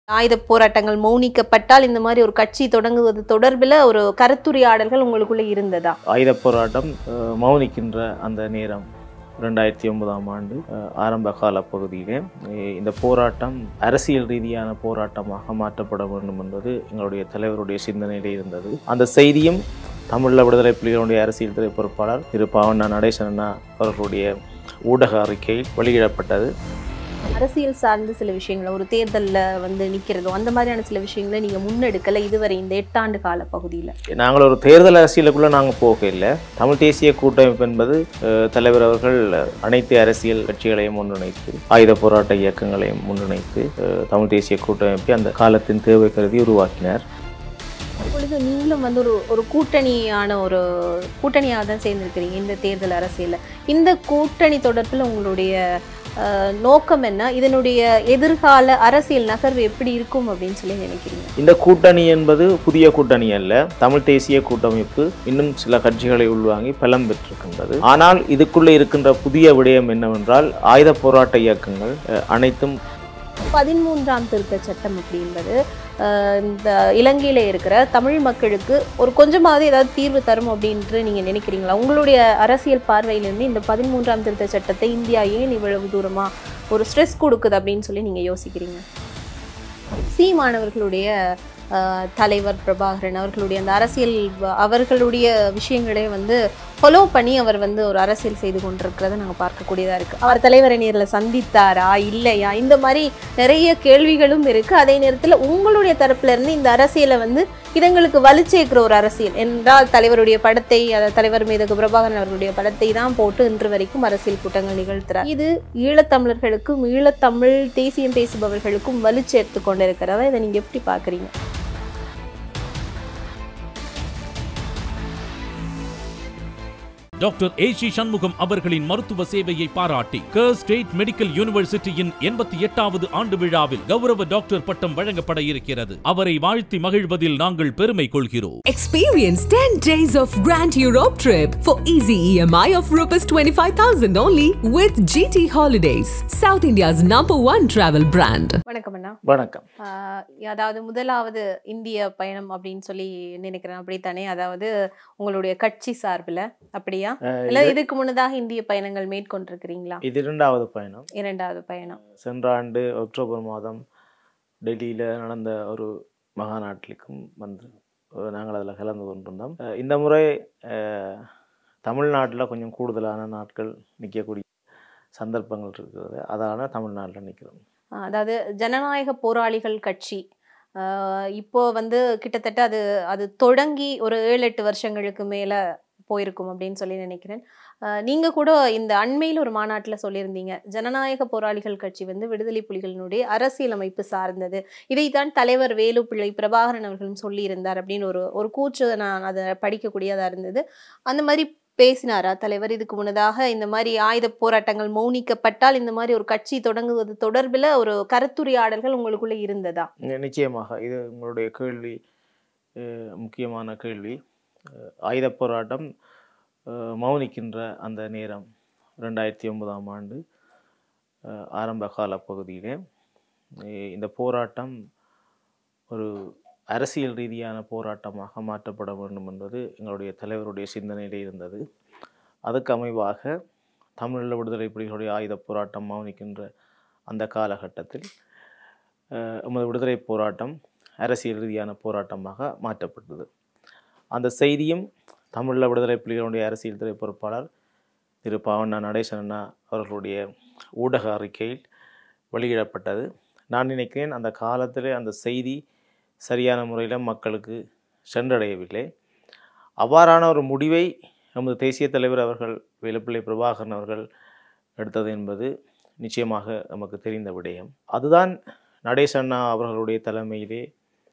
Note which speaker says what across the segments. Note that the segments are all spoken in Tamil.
Speaker 1: ஆயுத போராட்டங்கள் மௌனிக்கப்பட்டால் இந்த மாதிரி ஒரு கட்சி தொடங்குவது தொடர்பில் ஒரு கருத்துரையாடல்கள் உங்களுக்குள்ள இருந்ததா
Speaker 2: ஆயுத போராட்டம் அஹ், மௌனிக்கின்ற அந்த நேரம் ரெண்டாயிரத்தி ஒன்பதாம் ஆண்டு அஹ், ஆரம்ப கால பகுதியிலே அஹ், இந்த போராட்டம் அரசியல் ரீதியான போராட்டமாக மாற்றப்பட வேண்டும் என்பது எங்களுடைய தலைவருடைய சிந்தனையிலே இருந்தது அந்த செய்தியும் தமிழீழ விடுதலை புலிகளுடைய அரசியல் துறை பொறுப்பாளர் திரு பாவண்ணா நடேசனா அவர்களுடைய ஊடக அறிக்கையில் வெளியிடப்பட்டது
Speaker 1: அரசியல் சார்ந்த சில விஷயங்களை ஒரு தேர்தல்ல வந்து நிக்கிறதோ அந்த மாதிரியான சில விஷயங்களை நீங்க முன்னெடுக்கல இதுவரை இந்த எட்டாண்டு கால பகுதியில
Speaker 2: நாங்கள் ஒரு தேர்தல் அரசியலுக்குள்ளே நாங்கள் போக இல்லை தமிழ் தேசிய கூட்டமைப்பு என்பது அஹ், தலைவர் அவர்கள் அனைத்து அரசியல் கட்சிகளையும் ஒன்றிணைத்து ஆயுத போராட்ட இயக்கங்களையும் ஒன்றிணைத்து அஹ், தமிழ் தேசிய கூட்டமைப்பை அந்த காலத்தின் தேவை கருதி உருவாக்கினார்
Speaker 1: இப்பொழுது நீங்களும் வந்து ஒரு ஒரு கூட்டணியான ஒரு கூட்டணியாக தான் சேர்ந்திருக்கிறீங்க இந்த தேர்தல் அரசியல்ல இந்த கூட்டணி தொடர்பில் உங்களுடைய அஹ், நோக்கம் என்ன இதனுடைய எதிர்கால அரசியல் நகர்வு எப்படி இருக்கும் அப்படின்னு சொல்லி நினைக்கிறீங்க
Speaker 2: இந்த கூட்டணி என்பது புதிய கூட்டணி அல்ல தமிழ் தேசிய கூட்டமைப்பு இன்னும் சில கட்சிகளை உள்வாங்கி பலம் பெற்றிருக்கின்றது ஆனால் இதுக்குள்ளே இருக்கின்ற புதிய விடயம் என்னவென்றால் ஆயுத போராட்ட இயக்கங்கள் அஹ், அனைத்தும்
Speaker 1: பதிமூன்றாம் திருத்த சட்டம் அப்படின்றது அஹ், இந்த இலங்கையில இருக்கிற தமிழ் மக்களுக்கு ஒரு கொஞ்சமாவது ஏதாவது தீர்வு தரும் அப்படின்ட்டு நீங்க நினைக்கிறீங்களா உங்களுடைய அரசியல் பார்வையிலிருந்து இந்த பதிமூன்றாம் திருத்த சட்டத்தை இந்தியா ஏன் இவ்வளவு தூரமா ஒரு ஸ்ட்ரெஸ் கொடுக்குது அப்படின்னு சொல்லி நீங்க யோசிக்கிறீங்க சீமானவர்களுடைய அஹ், தலைவர் பிரபாகரன் அவர்களுடைய அந்த அரசியல் வ- அவர்களுடைய விஷயங்களே வந்து ஃபாலோ பண்ணி அவர் வந்து ஒரு அரசியல் செய்து கொண்டிருக்கிறத நாங்கள் பார்க்கக்கூடியதாக இருக்குது அவர் தலைவரை நேரில் சந்தித்தாரா இல்லையா இந்த மாதிரி நிறைய கேள்விகளும் இருக்குது அதே நேரத்தில் உங்களுடைய தரப்புல இருந்து இந்த அரசியலை வந்து இதங்களுக்கு வலுச்சேர்க்கிற ஒரு அரசியல் என்றால் தலைவருடைய படத்தை அதாவது தலைவர் மீது பிரபாகரன் அவர்களுடைய படத்தை தான் போட்டு இன்று வரைக்கும் அரசியல் கூட்டங்கள் நிகழ்த்துறார் இது ஈழத்தமிழர்களுக்கும் ஈழத்தமிழ் தேசியம் பேசுபவர்களுக்கும் வலுச்சேர்த்து கொண்டிருக்கிறதா இதை நீங்க எப்படி பார்க்குறீங்க
Speaker 3: டாக்டர் ஏசி சண்முகம் அவர்களின் மருத்துவ சேவையை பாராட்டி கர் ஸ்டேட் மெடிக்கல் யூனிவர்சிட்டியின் எண்பத்தி எட்டாவது ஆண்டு விழாவில் கௌரவ டாக்டர் பட்டம் வழங்கப்பட இருக்கிறது அவரை வாழ்த்தி மகிழ்வதில் நாங்கள் பெருமை கொள்கிறோம்
Speaker 4: Experience 10 days of Grand Europe trip for easy EMI of Rs 25,000 only with GT Holidays, South India's number one travel brand.
Speaker 1: வணக்கம் அண்ணா
Speaker 2: வணக்கம்
Speaker 1: ஆஹ் அதாவது முதலாவது இந்திய பயணம் அப்படின்னு சொல்லி நினைக்கிறேன் அப்படித்தானே அதாவது உங்களுடைய கட்சி சார்பில் அப்படியா
Speaker 2: அஹ்,
Speaker 1: இல்ல இதுக்கு முன்னதாக இந்திய பயணங்கள் மேற்கொண்டிருக்கிறீங்களா
Speaker 2: இது இரண்டாவது பயணம்
Speaker 1: இரண்டாவது பயணம்
Speaker 2: சென்ற ஆண்டு அக்டோபர் மாதம் டெல்லியில் நடந்த ஒரு மகாநாட்டிற்கும் வந்து அஹ், நாங்கள் அதில் கலந்து கொண்டிருந்தோம் அஹ், இந்த முறை தமிழ்நாட்டில் கொஞ்சம் கூடுதலான நாட்கள் நிற்கக்கூடிய சந்தர்ப்பங்கள் இருக்கிறது அதனால் தமிழ்நாட்டில் நிற்கிறோம்
Speaker 1: ஆஹ் அதாவது ஜனநாயக போராளிகள் கட்சி ஆஹ் இப்போ வந்து கிட்டத்தட்ட அது அது தொடங்கி ஒரு ஏழு எட்டு வருஷங்களுக்கு மேல போயிருக்கும் அப்படின்னு சொல்லி நினைக்கிறேன் ஆஹ் நீங்க கூட இந்த அண்மையில் ஒரு மாநாட்டில் சொல்லியிருந்தீங்க ஜனநாயக போராளிகள் கட்சி வந்து விடுதலை புலிகளினுடைய அரசியலமைப்பு சார்ந்தது இதைத்தான் தலைவர் வேலுப்பிள்ளை பிரபாகரன் அவர்களும் சொல்லியிருந்தார் அப்படின்னு ஒரு ஒரு கூற்று நான் அதை படிக்கக்கூடியதா இருந்தது அந்த மாதிரி பேசினாரா தலைவர் இதுக்கு முன்னதாக இந்த மாதிரி ஆயுத போராட்டங்கள் மௌனிக்கப்பட்டால் இந்த மாதிரி ஒரு கட்சி தொடங்குவது தொடர்பில் ஒரு கருத்துரையாடல்கள் உங்களுக்குள்ள இருந்ததா
Speaker 2: நி- நிச்சயமாக இது உங்களுடைய கேள்வி அஹ், முக்கியமான கேள்வி அஹ், ஆயுதப் போராட்டம் அஹ், மௌனிக்கின்ற அந்த நேரம் ரெண்டாயிரத்தி ஒன்பதாம் ஆண்டு அஹ், ஆரம்ப கால பகுதியிலே அஹ், இந்த போராட்டம் ஒரு அரசியல் ரீதியான போராட்டமாக மாற்றப்பட வேண்டும் என்பது எங்களுடைய தலைவருடைய சிந்தனையிலே இருந்தது அதுக்கு அமைவாக தமிழீழ விடுதலை புலிகளுடைய ஆயுதப் போராட்டம் மௌனிக்கின்ற அந்த காலகட்டத்தில் அஹ், எமது விடுதலை போராட்டம் அரசியல் ரீதியான போராட்டமாக மாற்றப்பட்டது அந்த செய்தியும் தமிழீழ விடுதலை புலிகளுடைய அரசியல் துறை பொறுப்பாளர் திரு பாவண்ணா நடேசனா அவர்களுடைய ஊடக அறிக்கையில் வெளியிடப்பட்டது நான் நினைக்கிறேன் அந்த காலத்தில் அந்த செய்தி சரியான முறையில் மக்களுக்கு சென்றடையவில்லை அவ்வாறான ஒரு முடிவை நமது தேசிய தலைவர் அவர்கள் வேலுப்பிள்ளை பிரபாகரன் அவர்கள் எடுத்தது என்பது நிச்சயமாக நமக்கு தெரிந்த விடயம் அதுதான் நடேசண்ணா அவர்களுடைய தலைமையிலே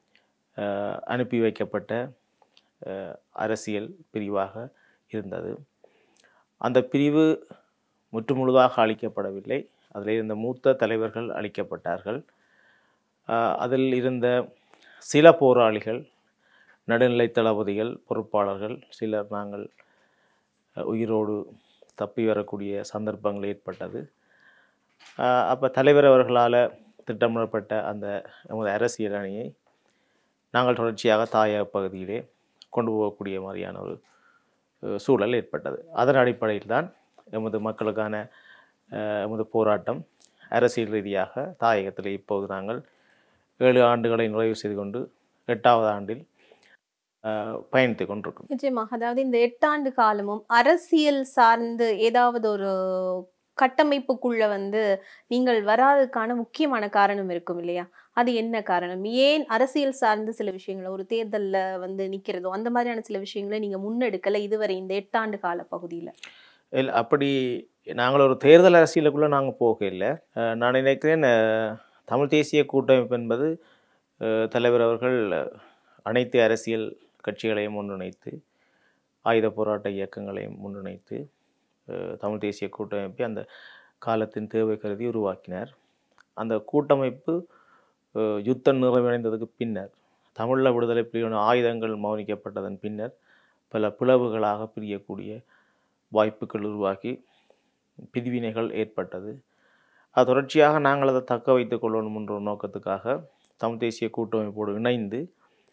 Speaker 2: அஹ், அனுப்பி வைக்கப்பட்ட அஹ், அரசியல் பிரிவாக இருந்தது அந்த பிரிவு முற்றுமுழுதாக அளிக்கப்படவில்லை அதில் இருந்த மூத்த தலைவர்கள் அளிக்கப்பட்டார்கள் அஹ், அதில் இருந்த சில போராளிகள் நடுநிலை தளபதிகள் பொறுப்பாளர்கள் சிலர் நாங்கள் அஹ், உயிரோடு தப்பி வரக்கூடிய சந்தர்ப்பங்கள் ஏற்பட்டது அப்போ தலைவர் அவர்களால் திட்டமிடப்பட்ட அந்த நமது அரசியல் அணியை நாங்கள் தொடர்ச்சியாக தாயக பகுதியிலே கொண்டு போகக்கூடிய மாதிரியான ஒரு அஹ், சூழல் ஏற்பட்டது அதன் அடிப்படையில் தான் எமது மக்களுக்கான அஹ், எமது போராட்டம் அரசியல் ரீதியாக தாயகத்தில் இப்போது நாங்கள் ஏழு ஆண்டுகளை நிறைவு செய்து கொண்டு எட்டாவது ஆண்டில் அஹ், பயணித்துக் கொண்டிருக்கிறோம்
Speaker 1: நிச்சயமாக அதாவது இந்த எட்டாண்டு காலமும் அரசியல் சார்ந்து ஏதாவது ஒரு கட்டமைப்புக்குள்ள வந்து நீங்கள் வராததுக்கான முக்கியமான காரணம் இருக்கும் இல்லையா அது என்ன காரணம் ஏன் அரசியல் சார்ந்து சில விஷயங்களை ஒரு தேர்தல்ல வந்து நிக்கிறதோ அந்த மாதிரியான சில விஷயங்களை நீங்க முன்னெடுக்கல இதுவரை இந்த எட்டாண்டு கால பகுதியில
Speaker 2: இல்லை அப்படி நாங்கள் ஒரு தேர்தல் அரசியலுக்குள்ளே நாங்கள் போக இல்லை அஹ், நான் நினைக்கிறேன் அஹ், தமிழ் தேசிய கூட்டமைப்பு என்பது அஹ், தலைவர் அவர்கள் அஹ், அனைத்து அரசியல் கட்சிகளையும் ஒன்றிணைத்து ஆயுத போராட்ட இயக்கங்களையும் ஒன்றிணைத்து அஹ், தமிழ் தேசிய கூட்டமைப்பை அந்த காலத்தின் தேவை கருதி உருவாக்கினார் அந்த கூட்டமைப்பு அஹ், யுத்தம் நிறைவடைந்ததுக்கு பின்னர் தமிழில் விடுதலை புலிகளின் ஆயுதங்கள் மௌனிக்கப்பட்டதன் பின்னர் பல பிளவுகளாக பிரியக்கூடிய வாய்ப்புகள் உருவாகி பிரிவினைகள் ஏற்பட்டது அது தொடர்ச்சியாக நாங்கள் அதை தக்க வைத்துக் கொள்ளணும் என்ற ஒரு நோக்கத்துக்காக தமிழ் தேசிய கூட்டமைப்போடு இணைந்து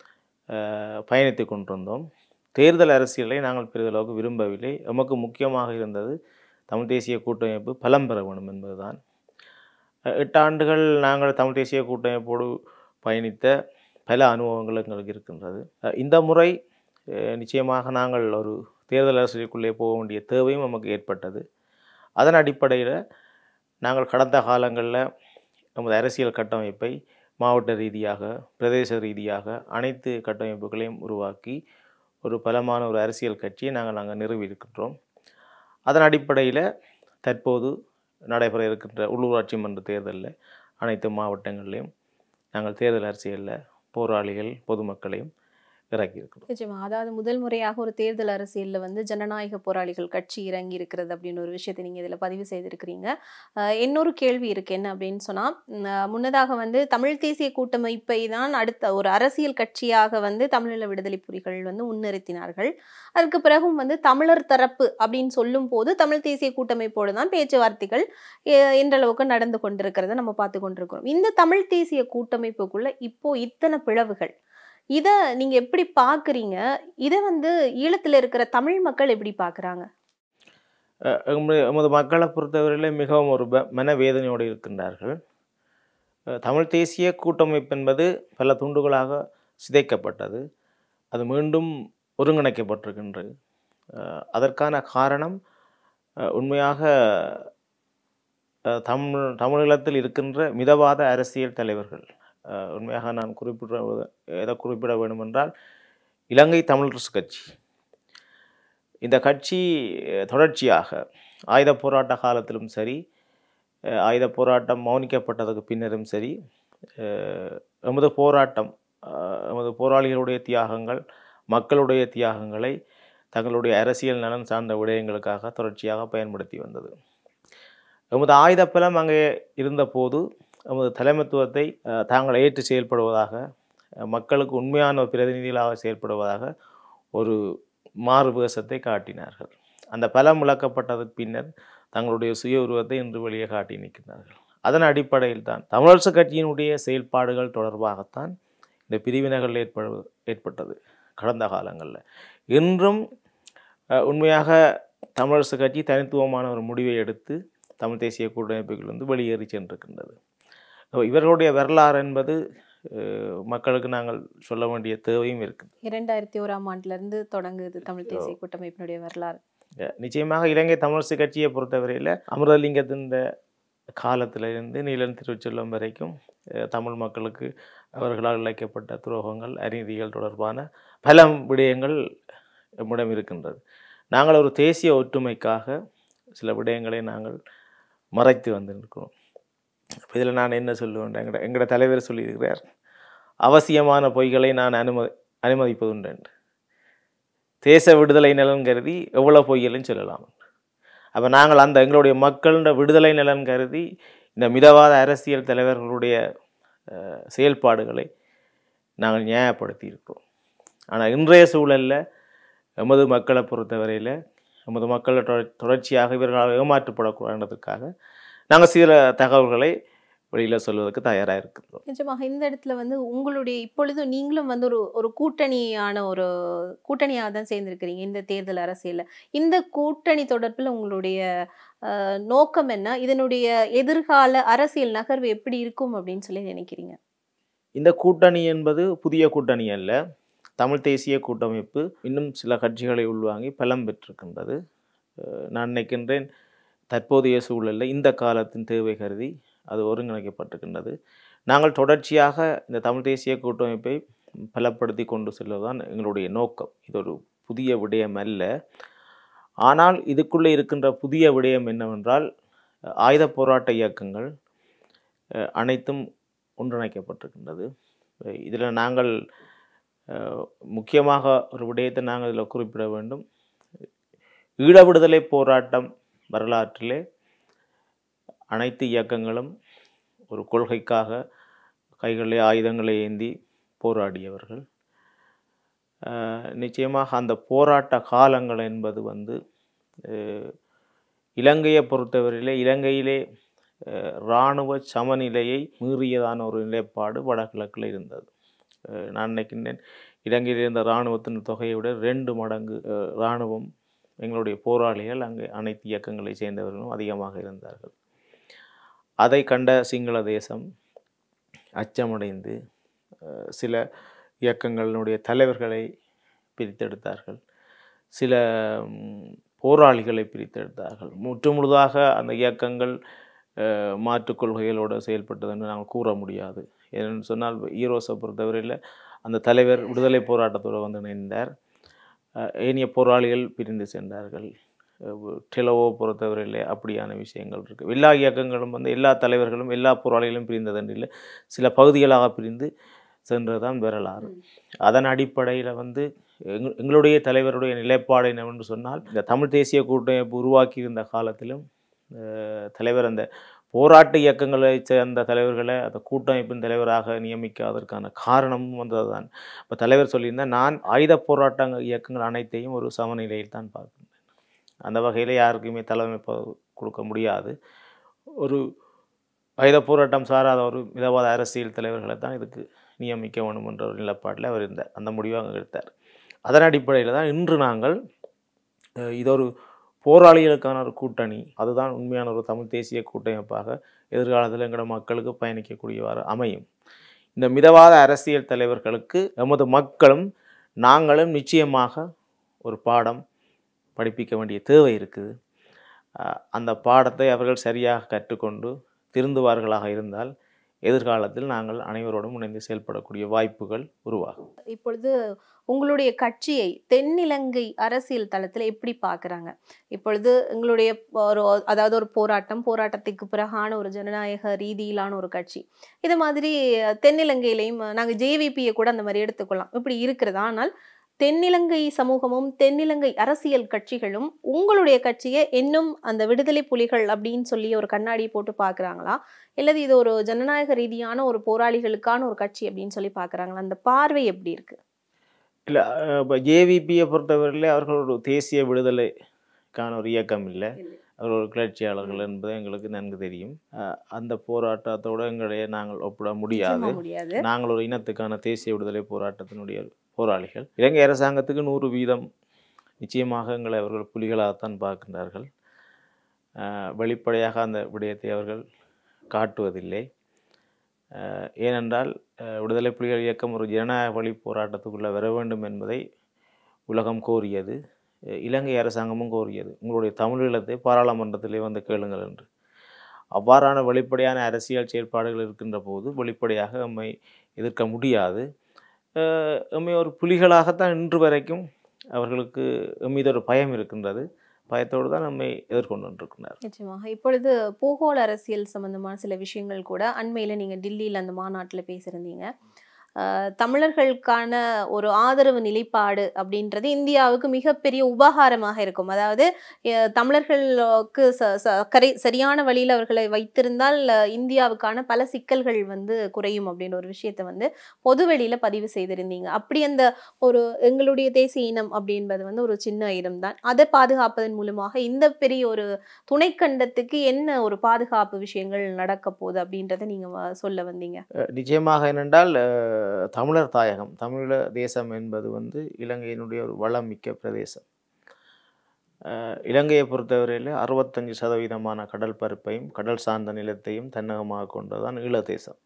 Speaker 2: அஹ், பயணித்துக் கொண்டிருந்தோம் தேர்தல் அரசியலை நாங்கள் பெரிதளவுக்கு விரும்பவில்லை எமக்கு முக்கியமாக இருந்தது தமிழ் தேசிய கூட்டமைப்பு பலம் பெற வேண்டும் என்பதுதான் அஹ், எட்டு ஆண்டுகள் நாங்கள் தமிழ் தேசிய கூட்டமைப்போடு பயணித்த பல அனுபவங்கள் எங்களுக்கு இருக்கின்றது அஹ், இந்த முறை அஹ், நிச்சயமாக நாங்கள் ஒரு தேர்தல் அரசியலுக்குள்ளே போக வேண்டிய தேவையும் நமக்கு ஏற்பட்டது அதன் அடிப்படையில் நாங்கள் கடந்த காலங்களில் நமது அரசியல் கட்டமைப்பை மாவட்ட ரீதியாக பிரதேச ரீதியாக அனைத்து கட்டமைப்புகளையும் உருவாக்கி ஒரு பலமான ஒரு அரசியல் கட்சியை நாங்கள் நாங்கள் நிறுவியிருக்கின்றோம் அதன் அடிப்படையில் தற்போது நடைபெற இருக்கின்ற உள்ளூராட்சி மன்ற தேர்தலில் அனைத்து மாவட்டங்களிலும் நாங்கள் தேர்தல் அரசியலில் போராளிகள் பொதுமக்களையும் இறக்கியிருக்கிறோம்
Speaker 1: நிச்சயமா அதாவது முதல் முறையாக ஒரு தேர்தல் அரசியல்ல வந்து ஜனநாயக போராளிகள் கட்சி இறங்கி இருக்கிறது அப்படின்னு ஒரு விஷயத்தை நீங்க இதுல பதிவு செய்திருக்கிறீங்க அஹ் இன்னொரு கேள்வி இருக்கு என்ன அப்படின்னு சொன்னா உம், அஹ் முன்னதாக வந்து தமிழ் தேசிய கூட்டமைப்பை தான் அடுத்த ஒரு அரசியல் கட்சியாக வந்து தமிழீழ விடுதலை புலிகள் வந்து முன்னிறுத்தினார்கள் அதற்கு பிறகும் வந்து தமிழர் தரப்பு அப்படின்னு சொல்லும் போது தமிழ் தேசிய கூட்டமைப்போடு தான் பேச்சுவார்த்தைகள் எ- என்றளவுக்கு நடந்து கொண்டிருக்கிறத நம்ம பார்த்து கொண்டிருக்கிறோம் இந்த தமிழ் தேசிய கூட்டமைப்புக்குள்ள இப்போ இத்தனை பிளவுகள் இத நீங்க எப்படி பாக்குறீங்க இத வந்து ஈழத்துல இருக்கிற தமிழ் மக்கள் எப்படி பாக்குறாங்க
Speaker 2: அஹ் எமது எமது மக்களை பொறுத்தவரையிலே மிகவும் ஒரு ப- மனவேதனையோடு இருக்கின்றார்கள் அஹ் தமிழ் தேசிய கூட்டமைப்பு என்பது பல துண்டுகளாக சிதைக்கப்பட்டது அது மீண்டும் ஒருங்கிணைக்கப்பட்டிருக்கின்றது அஹ் அதற்கான காரணம் அஹ் உண்மையாக அஹ் தமிழ் தமிழீழத்தில் இருக்கின்ற மிதவாத அரசியல் தலைவர்கள் அஹ் உண்மையாக நான் குறிப்பிட எதை குறிப்பிட வேண்டுமென்றால் இலங்கை தமிழரசு கட்சி இந்த கட்சி அஹ், தொடர்ச்சியாக ஆயுத போராட்ட காலத்திலும் சரி அஹ், ஆயுத போராட்டம் மௌனிக்கப்பட்டதுக்கு பின்னரும் சரி அஹ், எமது போராட்டம் அஹ், எமது போராளிகளுடைய தியாகங்கள் மக்களுடைய தியாகங்களை தங்களுடைய அரசியல் நலன் சார்ந்த விடயங்களுக்காக தொடர்ச்சியாக பயன்படுத்தி வந்தது எமது ஆயுதப்பலம் அங்கே இருந்தபோது எமது தலைமைத்துவத்தை அஹ், தாங்கள் ஏற்று செயல்படுவதாக அஹ், மக்களுக்கு உண்மையான ஒரு பிரதிநிதிகளாக செயல்படுவதாக ஒரு மாறு வேஷத்தை காட்டினார்கள் அந்த பலம் விளக்கப்பட்டதற்கு பின்னர் தங்களுடைய சுய உருவத்தை இன்று வெளியே காட்டி நிற்கிறார்கள் அதன் அடிப்படையில் தான் தமிழரசு கட்சியினுடைய செயல்பாடுகள் தொடர்பாகத்தான் இந்த பிரிவினைகள் ஏற்படு ஏற்பட்டது கடந்த காலங்களில் இன்றும் அஹ், உண்மையாக தமிழரசு கட்சி தனித்துவமான ஒரு முடிவை எடுத்து தமிழ் தேசிய கூட்டமைப்புகள் வந்து வெளியேறி சென்றிருக்கின்றது அப்ப இவர்களுடைய வரலாறு என்பது அஹ், மக்களுக்கு நாங்கள் சொல்ல வேண்டிய தேவையும் இருக்குது
Speaker 1: இரண்டாயிரத்தி ஓராம் ஆண்டுல இருந்து தொடங்குது தமிழ் தேசிய கூட்டமைப்பினுடைய வரலாறு
Speaker 2: அஹ் நிச்சயமாக இலங்கை தமிழரசு கட்சியை பொறுத்தவரையில் அமிர்தலிங்கத்தின் காலத்திலிருந்து நீலன் திருச்செல்வம் வரைக்கும் அஹ் தமிழ் மக்களுக்கு அவர்களால் இழைக்கப்பட்ட துரோகங்கள் அநீதிகள் தொடர்பான பல விடயங்கள் நம்மிடம் இருக்கின்றது நாங்கள் ஒரு தேசிய ஒற்றுமைக்காக சில விடயங்களை நாங்கள் மறைத்து வந்திருக்கிறோம் இதில் நான் என்ன சொல்லுவேன் எங்கட எங்களோட தலைவர் சொல்லியிருக்கிறார் அவசியமான பொய்களை நான் அனுமதி அனுமதிப்பதுண்டு என்று. தேச விடுதலை நலன் கருதி எவ்வளோ பொய்களும் சொல்லலாம் அப்போ நாங்கள் அந்த எங்களுடைய மக்களோட விடுதலை நலன் கருதி இந்த மிதவாத அரசியல் தலைவர்களுடைய அஹ், செயல்பாடுகளை நாங்கள் நியாயப்படுத்தி இருக்கிறோம் ஆனால் இன்றைய சூழலில் எமது மக்களை பொறுத்தவரையில் எமது மக்கள் தொடர் தொடர்ச்சியாக இவர்களால் ஏமாற்றப்படக்கூடாதுன்றதுக்காக நாங்கள் சில தகவல்களை வெளியில் சொல்வதற்கு தயாராக இருக்கின்றோம்
Speaker 1: நிஜமாக இந்த இடத்துல வந்து உங்களுடைய இப்பொழுது நீங்களும் வந்து ஒரு ஒரு கூட்டணியான ஒரு கூட்டணியாக தான் சேர்ந்திருக்கிறீங்க இந்த தேர்தல் அரசியல்ல இந்த கூட்டணி தொடர்பில் உங்களுடைய அஹ், நோக்கம் என்ன இதனுடைய எதிர்கால அரசியல் நகர்வு எப்படி இருக்கும் அப்படின்னு சொல்லி நினைக்கிறீங்க
Speaker 2: இந்த கூட்டணி என்பது புதிய கூட்டணி அல்ல தமிழ் தேசிய கூட்டமைப்பு இன்னும் சில கட்சிகளை உள்வாங்கி பலம் பெற்றிருக்கின்றது அஹ் நான் நினைக்கின்றேன் தற்போதைய சூழலில் இந்த காலத்தின் தேவை கருதி அது ஒருங்கிணைக்கப்பட்டிருக்கின்றது நாங்கள் தொடர்ச்சியாக இந்த தமிழ் தேசிய கூட்டமைப்பை பலப்படுத்தி கொண்டு செல்வதுதான் எங்களுடைய நோக்கம் இது ஒரு புதிய விடயம் அல்ல ஆனால் இதுக்குள்ளே இருக்கின்ற புதிய விடயம் என்னவென்றால் ஆயுத போராட்ட இயக்கங்கள் அஹ், அனைத்தும் ஒன்றிணைக்கப்பட்டிருக்கின்றது இதில் நாங்கள் அஹ், முக்கியமாக ஒரு விடயத்தை நாங்கள் இதில் குறிப்பிட வேண்டும் ஈழ விடுதலை போராட்டம் வரலாற்றிலே அனைத்து இயக்கங்களும் ஒரு கொள்கைக்காக கைகளிலே ஆயுதங்களை ஏந்தி போராடியவர்கள் அஹ், நிச்சயமாக அந்த போராட்ட காலங்கள் என்பது வந்து அஹ், இலங்கையை பொறுத்தவரையிலே இலங்கையிலே அஹ், இராணுவ சமநிலையை மீறியதான ஒரு நிலைப்பாடு வடகிழக்கில் இருந்தது அஹ், நான் நினைக்கின்றேன் இலங்கையில் இருந்த இராணுவத்தின் தொகையை விட ரெண்டு மடங்கு அஹ், இராணுவம் எங்களுடைய போராளிகள் அங்கே அனைத்து இயக்கங்களை சேர்ந்தவர்களும் அதிகமாக இருந்தார்கள் அதை கண்ட சிங்கள தேசம் அச்சமடைந்து அஹ், சில இயக்கங்களினுடைய தலைவர்களை பிரித்தெடுத்தார்கள் சில ம், போராளிகளை பிரித்தெடுத்தார்கள் முற்று முழுதாக அந்த இயக்கங்கள் அஹ், மாற்றுக் கொள்கைகளோடு செயல்பட்டது என்று நாங்கள் கூற முடியாது ஏன்னு சொன்னால் ஈரோஸை பொறுத்தவரையில் அந்த தலைவர் விடுதலை போராட்டத்தோடு வந்து இணைந்தார் அஹ், ஏனைய போராளிகள் பிரிந்து சென்றார்கள் அஹ், டெலோவோ பொறுத்தவரையிலே அப்படியான விஷயங்கள் இருக்குது எல்லா இயக்கங்களும் வந்து எல்லா தலைவர்களும் எல்லா போராளிகளும் பிரிந்தது இல்லை சில பகுதிகளாக பிரிந்து சென்றதுதான் வரலாறு அதன் அடிப்படையில் வந்து எங்க- எங்களுடைய தலைவருடைய நிலைப்பாடு என்னவென்று சொன்னால் இந்த தமிழ் தேசிய கூட்டமைப்பு உருவாக்கி இருந்த காலத்திலும் அஹ், தலைவர் அந்த போராட்ட இயக்கங்களை சேர்ந்த தலைவர்களை அந்த கூட்டமைப்பின் தலைவராக நியமிக்காததற்கான காரணமும் வந்தது தான் இப்போ தலைவர் சொல்லியிருந்தால் நான் ஆயுத போராட்ட இயக்கங்கள் அனைத்தையும் ஒரு சமநிலையில் தான் பார்க்கின்றேன் அந்த வகையில் யாருக்குமே தலைமை ப- கொடுக்க முடியாது ஒரு ஆயுத போராட்டம் சாராத ஒரு மிதவாத அரசியல் தலைவர்களை தான் இதுக்கு நியமிக்க வேண்டும் என்ற ஒரு நிலப்பாட்டில் அவர் இருந்தார் அந்த முடிவை அங்கே எடுத்தார் அதன் அடிப்படையில் தான் இன்று நாங்கள் அஹ், இது ஒரு போராளிகளுக்கான ஒரு கூட்டணி அதுதான் உண்மையான ஒரு தமிழ் தேசிய கூட்டமைப்பாக எதிர்காலத்தில் எங்களோட மக்களுக்கு பயணிக்கக்கூடியவாறு அமையும் இந்த மிதவாத அரசியல் தலைவர்களுக்கு எமது மக்களும் நாங்களும் நிச்சயமாக ஒரு பாடம் படிப்பிக்க வேண்டிய தேவை இருக்குது அஹ், அந்த பாடத்தை அவர்கள் சரியாக கற்றுக்கொண்டு திருந்துவார்களாக இருந்தால் எதிர்காலத்தில் நாங்கள் அனைவரோடும் இணைந்து செயல்படக்கூடிய வாய்ப்புகள் உருவாகும்
Speaker 1: இப்பொழுது உங்களுடைய கட்சியை தென்னிலங்கை அரசியல் தளத்தில் எப்படி பார்க்குறாங்க இப்பொழுது எங்களுடைய ஒரு அதாவது ஒரு போராட்டம் போராட்டத்துக்கு பிறகான ஒரு ஜனநாயக ரீதியிலான ஒரு கட்சி இது மாதிரி தென்னிலங்கையிலையும் நாங்கள் ஜேவிபியை கூட அந்த மாதிரி எடுத்துக்கொள்ளலாம் இப்படி இருக்கிறது ஆனால் தென்னிலங்கை சமூகமும் தென்னிலங்கை அரசியல் கட்சிகளும் உங்களுடைய கட்சியை இன்னும் அந்த விடுதலை புலிகள் அப்படின்னு சொல்லி ஒரு கண்ணாடி போட்டு பார்க்குறாங்களா இல்லது இது ஒரு ஜனநாயக ரீதியான ஒரு போராளிகளுக்கான ஒரு கட்சி அப்படின்னு சொல்லி பார்க்குறாங்களா அந்த பார்வை எப்படி இருக்கு
Speaker 2: இல்லை இப்போ ஜேவிபியை பொறுத்தவரையிலே அவர்கள் ஒரு தேசிய விடுதலைக்கான ஒரு இயக்கம் இல்லை அவர்கள் ஒரு கிளர்ச்சியாளர்கள் என்பது எங்களுக்கு நன்கு தெரியும் அஹ் அந்த போராட்டத்தோடு எங்களை நாங்கள் ஒப்பிட முடியாது
Speaker 1: நிச்சயமா முடியாது
Speaker 2: நாங்கள் ஒரு இனத்துக்கான தேசிய விடுதலை போராட்டத்தினுடைய போராளிகள் இலங்கை அரசாங்கத்துக்கு நூறு வீதம் நிச்சயமாக எங்களை அவர்கள் புலிகளாகத்தான் பார்க்கின்றார்கள் அஹ் வெளிப்படையாக அந்த விடயத்தை அவர்கள் காட்டுவதில்லை அஹ் ஏனென்றால் அஹ் விடுதலை புலிகள் இயக்கம் ஒரு ஜனநாயக வழி போராட்டத்துக்குள்ளே வர வேண்டும் என்பதை உலகம் கோரியது அஹ் இலங்கை அரசாங்கமும் கோரியது உங்களுடைய தமிழீழத்தை பாராளுமன்றத்திலே வந்து கேளுங்கள் என்று அவ்வாறான வெளிப்படையான அரசியல் செயல்பாடுகள் இருக்கின்ற போது வெளிப்படையாக நம்மை எதிர்க்க முடியாது அஹ் எம்மை ஒரு புலிகளாகத்தான் இன்று வரைக்கும் அவர்களுக்கு எம் மீது ஒரு பயம் இருக்கின்றது பயத்தோடு தான் நம்மை எதிர்கொண்டு கொண்டிருக்கிறார்
Speaker 1: நிச்சயமாக இப்பொழுது பூகோள அரசியல் சம்பந்தமான சில விஷயங்கள் கூட அண்மையில் நீங்கள் டில்லியில் அந்த மாநாட்டில் பேசியிருந்தீங்க அஹ், தமிழர்களுக்கான ஒரு ஆதரவு நிலைப்பாடு அப்படின்றது இந்தியாவுக்கு மிகப்பெரிய உபகாரமாக இருக்கும் அதாவது அஹ், தமிழர்களுக்கு ச- ச- கரை சரியான வழியில் அவர்களை வைத்திருந்தால் அஹ், இந்தியாவுக்கான பல சிக்கல்கள் வந்து குறையும் அப்படின்ற ஒரு விஷயத்தை வந்து பொதுவெளியில பதிவு செய்திருந்தீங்க அப்படி அந்த ஒரு எங்களுடைய தேசிய இனம் அப்படின்றது வந்து ஒரு சின்ன இனம் தான் அதை பாதுகாப்பதன் மூலமாக இந்த பெரிய ஒரு துணைக்கண்டத்துக்கு என்ன ஒரு பாதுகாப்பு விஷயங்கள் நடக்க போகுது அப்படின்றத நீங்க வ- சொல்ல வந்தீங்க
Speaker 2: அஹ் நிச்சயமாக என்னென்றால் அஹ், தமிழர் தாயகம் தமிழ தேசம் என்பது வந்து இலங்கையினுடைய ஒரு வளம் மிக்க பிரதேசம் அஹ், இலங்கையை பொறுத்தவரையில் அறுபத்தஞ்சு சதவீதமான கடல் பரப்பையும் கடல் சார்ந்த நிலத்தையும் தன்னகமாக கொண்டதுதான் ஈழ தேசம்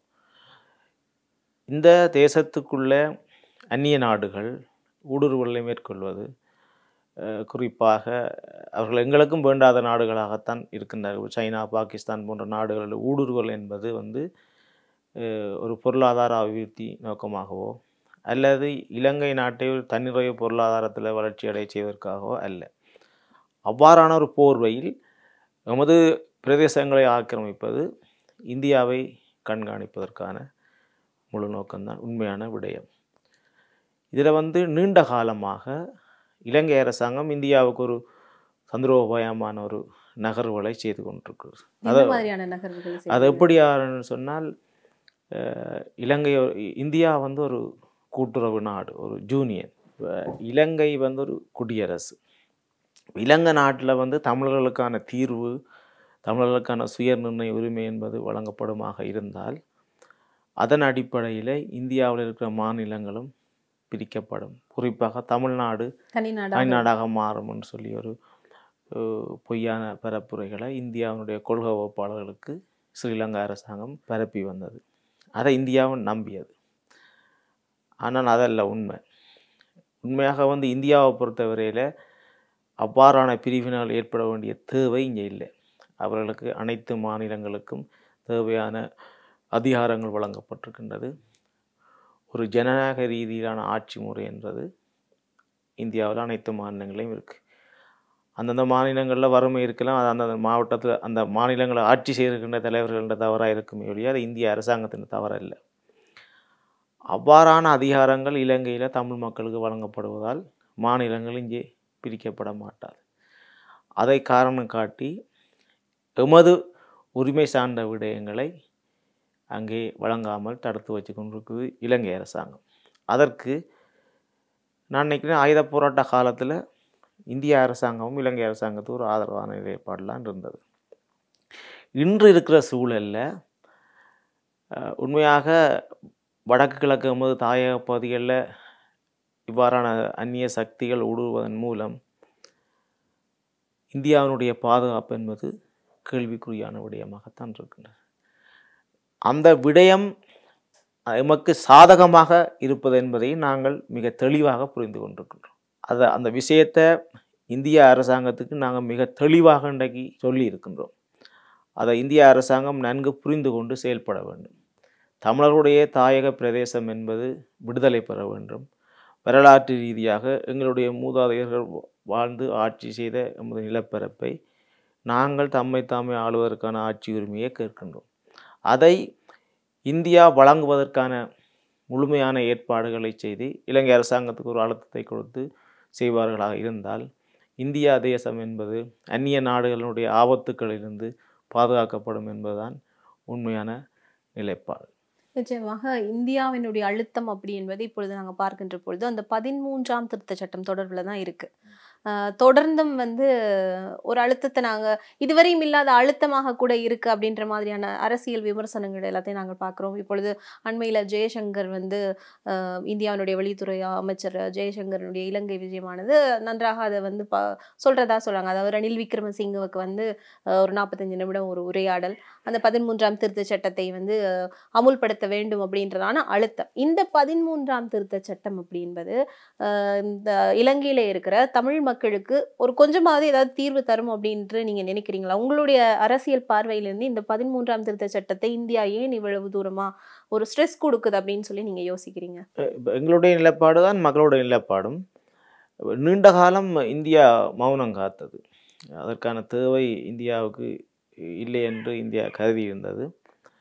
Speaker 2: இந்த தேசத்துக்குள்ள அந்நிய நாடுகள் ஊடுருவலை மேற்கொள்வது அஹ், குறிப்பாக அவர்கள் எங்களுக்கும் வேண்டாத நாடுகளாகத்தான் இருக்கின்றார்கள் சைனா பாகிஸ்தான் போன்ற நாடுகளில் ஊடுருவல் என்பது வந்து அஹ், ஒரு பொருளாதார அபிவிருத்தி நோக்கமாகவோ அல்லது இலங்கை நாட்டை ஒரு தன்னிறைவு பொருளாதாரத்தில் வளர்ச்சி அடைய செய்வதற்காகவோ அல்ல அவ்வாறான ஒரு போர்வையில் எமது பிரதேசங்களை ஆக்கிரமிப்பது இந்தியாவை கண்காணிப்பதற்கான முழு நோக்கம்தான் உண்மையான விடயம் இதில் வந்து நீண்ட காலமாக இலங்கை அரசாங்கம் இந்தியாவுக்கு ஒரு சந்திரோபாயமான ஒரு நகர்வுகளை செய்து கொண்டிருக்கிறது
Speaker 1: எந்த
Speaker 2: அதை
Speaker 1: மாதிரியான நகர்வுகள்
Speaker 2: அது
Speaker 1: செய்றீங்க?
Speaker 2: எப்படி ஆறுன்னு சொன்னால் அஹ், இலங்கை ஒரு- இ- இந்தியா வந்து ஒரு கூட்டுறவு நாடு ஒரு ஜூனியன் அஹ், இலங்கை வந்து ஒரு குடியரசு இலங்கை நாட்டில் வந்து தமிழர்களுக்கான தீர்வு தமிழர்களுக்கான சுய நிர்ணய உரிமை என்பது வழங்கப்படுமாக இருந்தால் அதன் அடிப்படையில் இந்தியாவில் இருக்கிற மாநிலங்களும் பிரிக்கப்படும் குறிப்பாக தமிழ்நாடு
Speaker 1: தனிநாடாக
Speaker 2: தனிநாடாக மாறும்னு சொல்லி ஒரு அஹ், பொய்யான பரப்புரைகளை இந்தியாவினுடைய கொள்கை வகுப்பாளர்களுக்கு ஸ்ரீலங்கா அரசாங்கம் பரப்பி வந்தது அதை இந்தியாவும் நம்பியது ஆனால் அதல்ல உண்மை உண்மையாக வந்து இந்தியாவை பொறுத்தவரையில் அவ்வாறான பிரிவினால் ஏற்பட வேண்டிய தேவை இங்கே இல்லை அவர்களுக்கு அனைத்து மாநிலங்களுக்கும் தேவையான அதிகாரங்கள் வழங்கப்பட்டிருக்கின்றது ஒரு ஜனநாயக ரீதியிலான ஆட்சி முறை என்பது இந்தியாவில் அனைத்து மாநிலங்களையும் இருக்குது அந்தந்த மாநிலங்களில் வறுமை இருக்கலாம் அது அந்தந்த மாவட்டத்தில் அந்த மாநிலங்களை ஆட்சி செய்திருக்கின்ற தலைவர்கள்ன்ற தவறாக இருக்குமே ஒழிய அது இந்திய அரசாங்கத்தின் தவறல்ல அவ்வாறான அதிகாரங்கள் இலங்கையில் தமிழ் மக்களுக்கு வழங்கப்படுவதால் மாநிலங்கள் இங்கே பிரிக்கப்பட மாட்டாது அதை காரணம் காட்டி எமது உரிமை சார்ந்த விடயங்களை அங்கே வழங்காமல் தடுத்து வச்சு கொண்டிருக்குது இலங்கை அரசாங்கம் அதற்கு நான் நினைக்கிறேன் ஆயுத போராட்ட காலத்தில் இந்திய அரசாங்கமும் இலங்கை அரசாங்கத்துக்கு ஒரு ஆதரவான நிலைப்பாடெலாம் இருந்தது இன்று இருக்கிற சூழலில் அஹ், உண்மையாக வடக்கு கிழக்கு எமது தாயக பகுதிகளில் இவ்வாறான அந்நிய சக்திகள் ஊடுருவதன் மூலம் இந்தியாவினுடைய பாதுகாப்பு என்பது கேள்விக்குறியான விடயமாகத்தான் இருக்கின்றது அந்த விடயம் எமக்கு சாதகமாக இருப்பது என்பதை நாங்கள் மிக தெளிவாக புரிந்து கொண்டிருக்கின்றோம் அதை அந்த விஷயத்தை இந்திய அரசாங்கத்துக்கு நாங்கள் மிக தெளிவாக இன்றைக்கு சொல்லி இருக்கின்றோம் அதை இந்திய அரசாங்கம் நன்கு புரிந்து கொண்டு செயல்பட வேண்டும் தமிழர்களுடைய தாயக பிரதேசம் என்பது விடுதலை பெற வேண்டும் வரலாற்று ரீதியாக எங்களுடைய மூதாதையர்கள் வாழ்ந்து ஆட்சி செய்த எமது நிலப்பரப்பை நாங்கள் தம்மை தாமே ஆளுவதற்கான ஆட்சி உரிமையை கேட்கின்றோம் அதை இந்தியா வழங்குவதற்கான முழுமையான ஏற்பாடுகளை செய்து இலங்கை அரசாங்கத்துக்கு ஒரு அழுத்தத்தை கொடுத்து செய்வார்களாக இருந்தால் இந்தியா தேசம் என்பது அந்நிய நாடுகளுடைய ஆபத்துக்களிலிருந்து பாதுகாக்கப்படும் என்பதுதான் உண்மையான நிலைப்பாடு
Speaker 1: நிச்சயமாக இந்தியாவினுடைய அழுத்தம் அப்படி என்பது இப்பொழுது நாங்கள் பார்க்கின்ற பொழுது அந்த பதிமூன்றாம் திருத்த சட்டம் தொடர்பில் தான் இருக்கு ஆஹ் தொடர்ந்தும் வந்து ஒரு அழுத்தத்தை நாங்கள் இதுவரையும் இல்லாத அழுத்தமாக கூட இருக்கு அப்படின்ற மாதிரியான அரசியல் விமர்சனங்கள் எல்லாத்தையும் நாங்கள் பார்க்குறோம் இப்பொழுது அண்மையில் ஜெயசங்கர் வந்து ஆஹ் இந்தியாவினுடைய வெளித்துறை அமைச்சர் ஜெயசங்கரனுடைய இலங்கை விஜயமானது நன்றாக அதை வந்து ப சொல்றதா சொல்றாங்க அதாவது ரணில் விக்ரமசிங்கவுக்கு வந்து ஆஹ் ஒரு நாற்பத்தஞ்சு நிமிடம் ஒரு உரையாடல் அந்த பதிமூன்றாம் திருத்த சட்டத்தை வந்து ஆஹ் அமுல்படுத்த வேண்டும் அப்படின்றதான அழுத்தம் இந்த பதிமூன்றாம் திருத்த சட்டம் அப்படி என்பது ஆஹ் இந்த இலங்கையில இருக்கிற தமிழ் மக்களுக்கு ஒரு கொஞ்சமாவது ஏதாவது தீர்வு தரும் அப்படின்ட்டு நீங்க நினைக்கிறீங்களா உங்களுடைய அரசியல் பார்வையிலிருந்து இந்த பதிமூன்றாம் திருத்த சட்டத்தை இந்தியா ஏன் இவ்வளவு தூரமா ஒரு ஸ்ட்ரெஸ் கொடுக்குது அப்படின்னு சொல்லி நீங்க யோசிக்கிறீங்க
Speaker 2: இப்ப எங்களுடைய நிலைப்பாடு தான் மக்களுடைய நிலைப்பாடும் நீண்ட காலம் இந்தியா மௌனம் காத்தது அதற்கான தேவை இந்தியாவுக்கு இல்லை என்று இந்தியா கருதி இருந்தது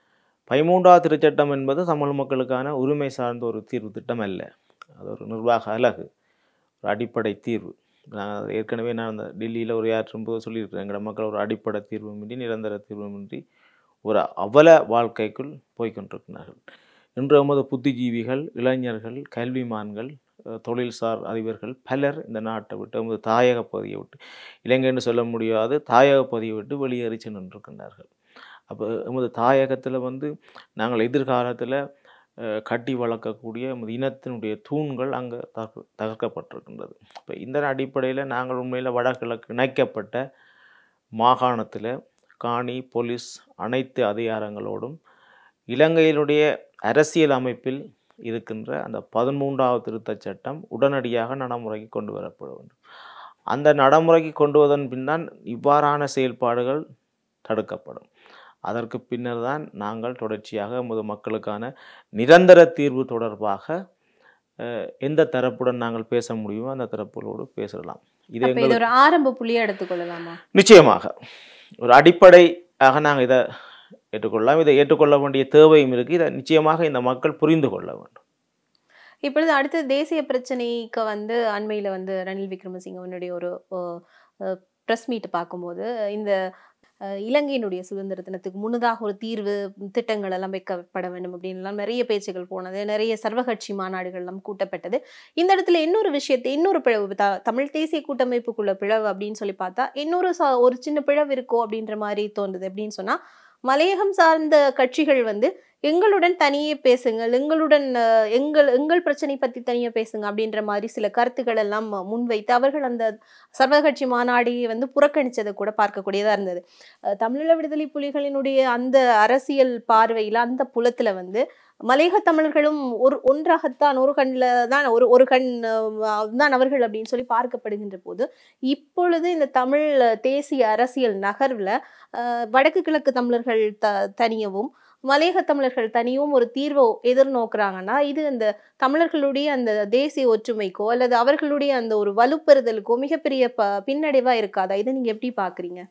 Speaker 2: பதிமூன்றாவது திருச்சட்டம் என்பது தமிழ் மக்களுக்கான உரிமை சார்ந்த ஒரு தீர்வு திட்டம் அல்ல அது ஒரு நிர்வாக அலகு ஒரு அடிப்படை தீர்வு நான் அது ஏற்கனவே நான் அந்த டெல்லியில் ஒரு யாற்றும் போது சொல்லியிருக்கிறேன் எங்களோட மக்கள் ஒரு அடிப்படை தீர்வுமின்றி நிரந்தர தீர்வுமின்றி ஒரு அவல வாழ்க்கைக்குள் போய்க்கொண்டிருக்கிறார்கள் இன்று எமது புத்திஜீவிகள் இளைஞர்கள் கல்விமான்கள் அஹ், தொழில்சார் அதிபர்கள் பலர் இந்த நாட்டை விட்டு எமது தாயக பகுதியை விட்டு இலங்கைன்னு சொல்ல முடியாது தாயக பகுதியை விட்டு வெளியேறி சென்றிருக்கின்றார்கள் அப்போ எமது தாயகத்தில் வந்து நாங்கள் எதிர்காலத்தில் அஹ், கட்டி வளர்க்கக்கூடிய எமது இனத்தினுடைய தூண்கள் அங்கே தகர் தகர்க்கப்பட்டிருக்கின்றது இப்போ இந்த அடிப்படையில் நாங்கள் உண்மையில் வடகிழக்கு இணைக்கப்பட்ட மாகாணத்தில் காணி போலீஸ் அனைத்து அதிகாரங்களோடும் இலங்கையினுடைய அரசியல் அமைப்பில் இருக்கின்ற அந்த பதிமூன்றாவது திருத்தச் சட்டம் உடனடியாக நடைமுறைக்கு கொண்டு வரப்பட வேண்டும் அந்த நடைமுறைக்கு கொண்டு வந்ததன் பின் தான் இவ்வாறான செயல்பாடுகள் தடுக்கப்படும் அதற்கு பின்னர் தான் நாங்கள் தொடர்ச்சியாக எமது மக்களுக்கான நிரந்தர தீர்வு தொடர்பாக அஹ், எந்த தரப்புடன் நாங்கள் பேச முடியுமோ அந்த தரப்புகளோடு பேசலாம் இது
Speaker 1: அப்ப இது
Speaker 2: எங்களுக்கு
Speaker 1: ஒரு ஆரம்ப புள்ளியா எடுத்துக்கொள்ளலாமா
Speaker 2: நிச்சயமாக ஒரு அடிப்படையாக நாங்கள் இதை ஏற்றுக்கொள்ளலாம் இதை ஏற்றுக்கொள்ள வேண்டிய தேவையும் இருக்குது இதை நிச்சயமாக இந்த மக்கள் புரிந்து கொள்ள வேண்டும்
Speaker 1: இப்பொழுது அடுத்து தேசிய பிரச்சனைக்கு வந்து அண்மையில வந்து ரணில் விக்ரமசிங்கவனுடைய ஒரு ப்ரெஸ் மீட் பார்க்கும்போது இந்த அஹ், இலங்கையினுடைய சுதந்திர தினத்துக்கு முன்னதாக ஒரு தீர்வு திட்டங்கள் எல்லாம் வைக்கப்பட வேண்டும் அப்படின்லாம் நிறைய பேச்சுகள் போனது நிறைய சர்வகட்சி மாநாடுகள் எல்லாம் கூட்டப்பட்டது இந்த இடத்துல இன்னொரு விஷயத்தை இன்னொரு பிளவு த- தமிழ் தேசிய கூட்டமைப்புக்குள்ள பிளவு அப்படின்னு சொல்லி பார்த்தா இன்னொரு ச- ஒரு சின்ன பிளவு இருக்கோ அப்படின்ற மாதிரி தோன்றுது அப்படின்னு சொன்னா மலையகம் சார்ந்த கட்சிகள் வந்து எங்களுடன் தனியே பேசுங்கள் எங்களுடன் அஹ், எங்கள் எங்கள் பிரச்சனை பத்தி தனியே பேசுங்க அப்படின்ற மாதிரி சில கருத்துக்கள் எல்லாம் முன்வைத்து அவர்கள் அந்த சர்வகட்சி மாநாடியை வந்து புறக்கணிச்சதை கூட பார்க்கக்கூடியதா இருந்தது அஹ், தமிழீழ விடுதலை புலிகளினுடைய அந்த அரசியல் பார்வையில அந்த புலத்துல வந்து மலையக தமிழர்களும் ஒரு ஒன்றாகத்தான் ஒரு கண்ணில் தான் ஒரு ஒரு கண் அஹ், தான் அவர்கள் அப்படின்னு சொல்லி பார்க்கப்படுகின்ற போது இப்பொழுது இந்த தமிழ் தேசிய அரசியல் நகர்வுல அஹ், வடக்கு கிழக்கு தமிழர்கள் த தனியவும் மலையக தமிழர்கள் தனியும் ஒரு தீர்வை எதிர்நோக்குறாங்கன்னா இது அந்த தமிழர்களுடைய அந்த தேசிய ஒற்றுமைக்கோ அல்லது அவர்களுடைய அந்த ஒரு வலுப்பெறுதலுக்கோ மிகப்பெரிய ப பின்னடைவா இருக்காதா இதை நீங்க எப்படி பாக்குறீங்க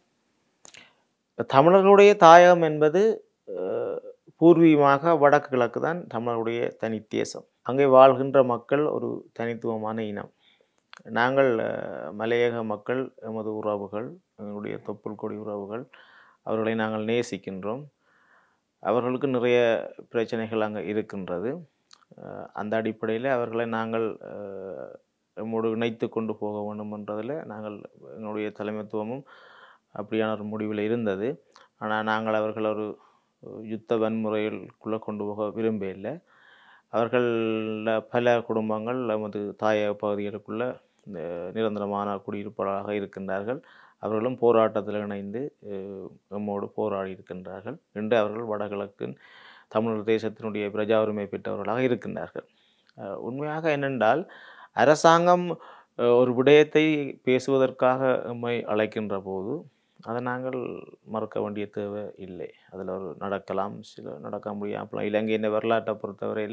Speaker 2: தமிழர்களுடைய தாயகம் என்பது அஹ், பூர்வீகமாக வடக்கு கிழக்கு தான் தமிழருடைய தனித்தேசம் அங்கே வாழ்கின்ற மக்கள் ஒரு தனித்துவமான இனம் நாங்கள் அஹ், மலையக மக்கள் எமது உறவுகள் எங்களுடைய தொப்புள் கொடி உறவுகள் அவர்களை நாங்கள் நேசிக்கின்றோம் அவர்களுக்கு நிறைய பிரச்சனைகள் அங்கே இருக்கின்றது அஹ், அந்த அடிப்படையில் அவர்களை நாங்கள் அஹ், நம்மோடு இணைத்து கொண்டு போக வேண்டும் என்றதில் நாங்கள் எங்களுடைய தலைமைத்துவமும் அப்படியான ஒரு முடிவில் இருந்தது ஆனால் நாங்கள் அவர்கள் ஒரு யுத்த வன்முறைகளுக்குள்ளே கொண்டு போக விரும்பவில்லை அவர்கள் பல குடும்பங்கள் நமது தாயக பகுதிகளுக்குள்ள இந்த நிரந்தரமான குடியிருப்பாளராக இருக்கின்றார்கள் அவர்களும் போராட்டத்தில் இணைந்து அஹ், நம்மோடு போராடி இருக்கின்றார்கள் இன்று அவர்கள் வடகிழக்கின் தமிழர் தேசத்தினுடைய பிரஜா உரிமை பெற்றவர்களாக இருக்கின்றார்கள் அஹ், உண்மையாக என்னென்றால் அரசாங்கம் அஹ், ஒரு விடயத்தை பேசுவதற்காக நம்மை அழைக்கின்ற போது அதை நாங்கள் மறக்க வேண்டிய தேவை இல்லை அதில் ஒரு நடக்கலாம் சில நடக்க முடியாமல் இலங்கையின் வரலாற்றை பொறுத்தவரையில்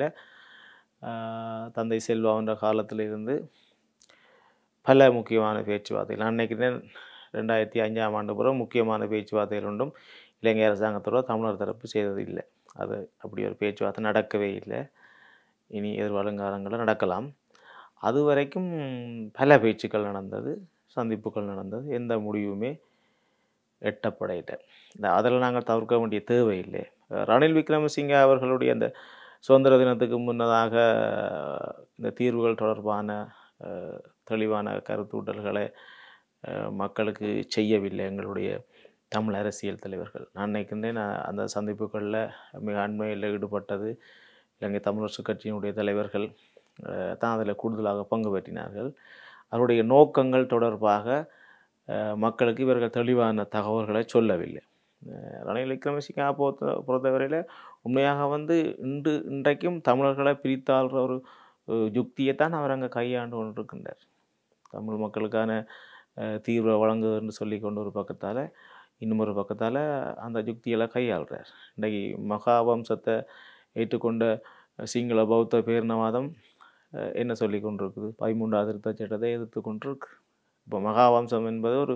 Speaker 2: ஆஹ், தந்தை செல்வான்ற காலத்தில் இருந்து பல முக்கியமான பேச்சுவார்த்தைகள் நான் நினைக்கிறேன் ரெண்டாயிரத்தி அஞ்சாம் ஆண்டு பிறகு முக்கியமான பேச்சுவார்த்தைகள் ஒன்றும் இலங்கை அரசாங்கத்தோட தமிழர் தரப்பு செய்தது இல்லை அது அப்படி ஒரு பேச்சுவார்த்தை நடக்கவே இல்லை இனி எதிர்வருங்காலங்களில் நடக்கலாம் அது வரைக்கும் பல பேச்சுக்கள் நடந்தது சந்திப்புகள் நடந்தது எந்த முடிவுமே எட்டப்படையிட்ட இந்த அதில் நாங்கள் தவிர்க்க வேண்டிய தேவையில்லை ரணில் விக்ரமசிங்க அவர்களுடைய அந்த சுதந்திர தினத்துக்கு முன்னதாக இந்த தீர்வுகள் தொடர்பான அஹ், தெளிவான கருத்தூட்டல்களை அஹ், மக்களுக்கு செய்யவில்லை எங்களுடைய தமிழ் அரசியல் தலைவர்கள் நான் நினைக்கின்றேன் நான் அந்த சந்திப்புகளில் மிக அண்மையில் ஈடுபட்டது இலங்கை தமிழரசு கட்சியினுடைய தலைவர்கள் அஹ், தான் அதில் கூடுதலாக பங்கு பெற்றினார்கள் அவருடைய நோக்கங்கள் தொடர்பாக அஹ், மக்களுக்கு இவர்கள் தெளிவான தகவல்களை சொல்லவில்லை அஹ், ரணில் விக்ரமசிங்கா பொறுத்த பொறுத்தவரையில் உண்மையாக வந்து இன்று இன்றைக்கும் தமிழர்களை பிரித்தாள்ற ஒரு அஹ், யுக்தியைத்தான் அவர் அங்கே கையாண்டு கொண்டிருக்கின்றார் தமிழ் மக்களுக்கான அஹ், தீர்வை வழங்குதுன்னு சொல்லி கொண்டு ஒரு பக்கத்தால் இன்னும் ஒரு பக்கத்தால் அந்த யுக்திகளை கையாளுறார் இன்றைக்கு மகாவம்சத்தை ஏற்றுக்கொண்ட சிங்கள பௌத்த பேரினவாதம் அஹ், என்ன சொல்லி கொண்டிருக்குது பதிமூன்றாவது திருத்தச் சட்டத்தை எதிர்த்து கொண்டிருக்கு இப்போ மகாவம்சம் என்பது ஒரு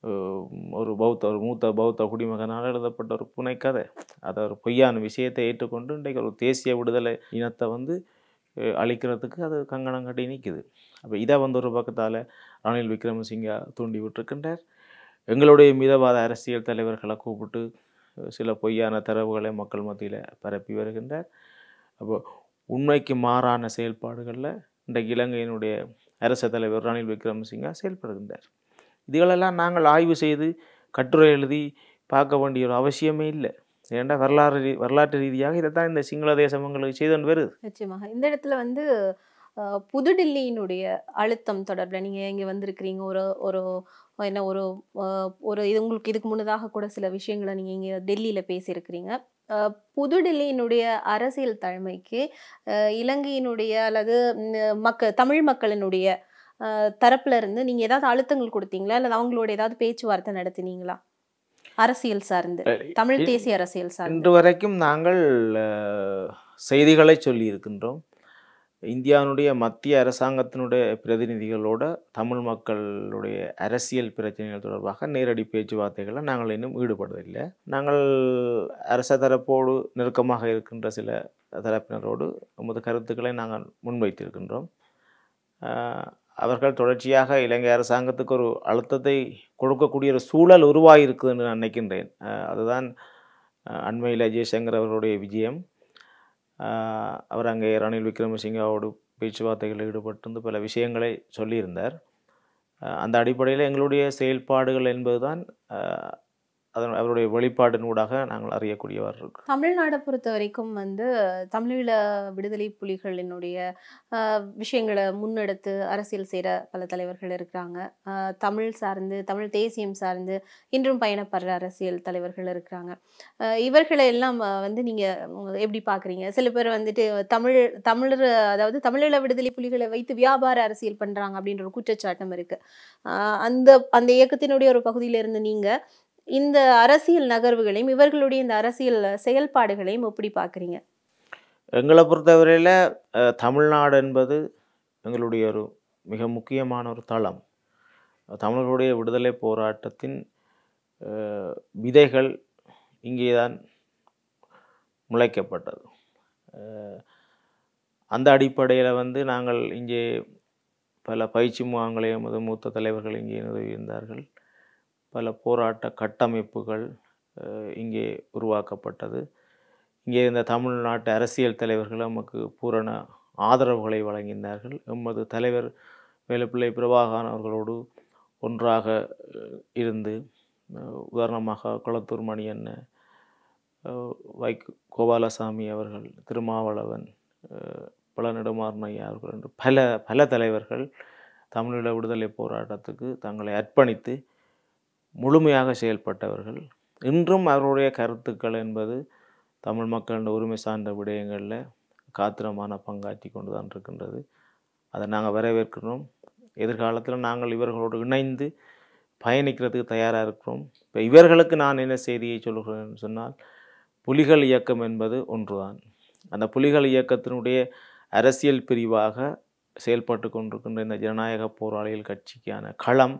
Speaker 2: அஹ், ஒரு பௌத்த ஒரு மூத்த பௌத்த குடிமகனால் எழுதப்பட்ட ஒரு புனைக்கதை அதை ஒரு பொய்யான விஷயத்தை ஏற்றுக்கொண்டு இன்றைக்கு ஒரு தேசிய விடுதலை இனத்தை வந்து அஹ், அழிக்கிறதுக்கு அது கங்கணம் கட்டி நிற்குது அப்போ இதை வந்து ஒரு பக்கத்தால் ரணில் விக்ரமசிங்கா தூண்டி விட்டுருக்கின்றார் எங்களுடைய மிதவாத அரசியல் தலைவர்களை கூப்பிட்டு அஹ், சில பொய்யான தரவுகளை மக்கள் மத்தியில் பரப்பி வருகின்றார் அப்போ உண்மைக்கு மாறான செயல்பாடுகளில் இன்றைக்கு இலங்கையினுடைய அரச தலைவர் ரணில் விக்ரமசிங்கா செயல்படுகின்றார் இதுகளெல்லாம் நாங்கள் ஆய்வு செய்து கட்டுரை எழுதி பார்க்க வேண்டிய ஒரு அவசியமே இல்லை ஏன்டா வரலாறு ரீ- வரலாற்று ரீதியாக இதைத்தான் இந்த சிங்கள தேசம் எங்களுக்கு செய்து கொண்டு வருது
Speaker 1: நிச்சயமாக இந்த இடத்துல வந்து அஹ், புதுடில்லியினுடைய அழுத்தம் தொடர்பில் நீங்கள் இங்கே வந்திருக்கிறீங்க ஒரு ஒரு என்ன ஒரு அஹ், ஒரு இது உங்களுக்கு இதுக்கு முன்னதாக கூட சில விஷயங்களை நீங்கள் இங்கே டெல்லியில் பேசியிருக்கிறீங்க அஹ், புதுடில்லியினுடைய அரசியல் தலைமைக்கு அஹ், இலங்கையினுடைய அல்லது ம், மக்க தமிழ் மக்களினுடைய அஹ், தரப்புல இருந்து நீங்கள் ஏதாவது அழுத்தங்கள் கொடுத்தீங்களா அல்லது அவங்களோட ஏதாவது பேச்சுவார்த்தை நடத்தினீங்களா அரசியல் சார்ந்து தமிழ்
Speaker 2: இ-
Speaker 1: தேசிய அரசியல் சார்ந்து
Speaker 2: இன்று வரைக்கும் நாங்கள் அஹ், செய்திகளை சொல்லி இருக்கின்றோம் இந்தியாவுடைய மத்திய அரசாங்கத்தினுடைய பிரதிநிதிகளோட தமிழ் மக்களுடைய அரசியல் பிரச்சனைகள் தொடர்பாக நேரடி பேச்சுவார்த்தைகளை நாங்கள் இன்னும் ஈடுபடுவதில்லை நாங்கள் அரச தரப்போடு நெருக்கமாக இருக்கின்ற சில தரப்பினரோடு நமது கருத்துக்களை நாங்கள் முன்வைத்திருக்கின்றோம் அஹ், அவர்கள் தொடர்ச்சியாக இலங்கை அரசாங்கத்துக்கு ஒரு அழுத்தத்தை கொடுக்கக்கூடிய ஒரு சூழல் உருவாகியிருக்குதுன்னு நான் நினைக்கின்றேன் அஹ், அதுதான் அஹ், அண்மையில் ஜெய்சங்கர் அவருடைய விஜயம் அஹ், அவர் அங்கே ரணில் விக்ரமசிங்காவோடு பேச்சுவார்த்தைகளில் ஈடுபட்டிருந்து பல விஷயங்களை சொல்லியிருந்தார் அஹ், அந்த அடிப்படையில் எங்களுடைய செயல்பாடுகள் என்பதுதான் அஹ், அதன் அவருடைய வெளிப்பாட்டினூடாக நாங்கள் அறியக்கூடியவர் இருக்கு
Speaker 1: தமிழ்நாடை பொறுத்த வரைக்கும் வந்து தமிழீழ விடுதலை புலிகளினுடைய ஆஹ், விஷயங்களை முன்னெடுத்து அரசியல் செய்கிற பல தலைவர்கள் இருக்கிறாங்க ஆஹ், தமிழ் சார்ந்து தமிழ் தேசியம் சார்ந்து இன்றும் பயணப்படுற அரசியல் தலைவர்கள் இருக்கிறாங்க ஆஹ், இவர்களை எல்லாம் ஆஹ், வந்து நீங்கள் எப்படி பார்க்குறீங்க சில பேர் வந்துட்டு தமிழ் தமிழர் அதாவது தமிழீழ விடுதலை புலிகளை வைத்து வியாபார அரசியல் பண்ணுறாங்க அப்படின்ற ஒரு குற்றச்சாட்டம் இருக்குது அந்த அந்த இயக்கத்தினுடைய ஒரு பகுதியில இருந்து நீங்கள் இந்த அரசியல் நகர்வுகளையும் இவர்களுடைய இந்த அரசியல் செயல்பாடுகளையும் எப்படி பார்க்குறீங்க
Speaker 2: எங்களை பொறுத்தவரையில் அஹ், தமிழ்நாடு என்பது எங்களுடைய ஒரு மிக முக்கியமான ஒரு தளம் தமிழர்களுடைய விடுதலை போராட்டத்தின் அஹ், விதைகள் இங்கே தான் முளைக்கப்பட்டது அஹ், அந்த அடிப்படையில் வந்து நாங்கள் இங்கே பல பயிற்சி முகாம்களை எமது மூத்த தலைவர்கள் இங்கே நிறுவியிருந்தார்கள் பல போராட்ட கட்டமைப்புகள் அஹ், இங்கே உருவாக்கப்பட்டது இங்கே இருந்த தமிழ்நாட்டு அரசியல் தலைவர்கள் நமக்கு பூரண ஆதரவுகளை வழங்கினார்கள் எமது தலைவர் வேலுப்பிள்ளை பிரபாகரன் அவர்களோடு ஒன்றாக அஹ், இருந்து அஹ், உதாரணமாக குளத்தூர் மணி அண்ணன் அஹ், வை கோபாலசாமி அவர்கள் திருமாவளவன் அஹ், பழநெடுமாறன் ஐயா அவர்கள் என்று பல பல தலைவர்கள் தமிழீழ விடுதலை போராட்டத்துக்கு தங்களை அர்ப்பணித்து முழுமையாக செயல்பட்டவர்கள் இன்றும் அவருடைய கருத்துக்கள் என்பது தமிழ் மக்களின் உரிமை சார்ந்த விடயங்களில் காத்திரமான பங்காற்றி கொண்டு தான் இருக்கின்றது அதை நாங்கள் வரவேற்கிறோம் எதிர்காலத்தில் நாங்கள் இவர்களோடு இணைந்து பயணிக்கிறதுக்கு தயாராக இருக்கிறோம் இப்போ இவர்களுக்கு நான் என்ன செய்தியை சொல்கிறேன்னு சொன்னால் புலிகள் இயக்கம் என்பது ஒன்றுதான் அந்த புலிகள் இயக்கத்தினுடைய அரசியல் பிரிவாக செயல்பட்டு கொண்டிருக்கின்ற இந்த ஜனநாயக போராளிகள் கட்சிக்கான களம்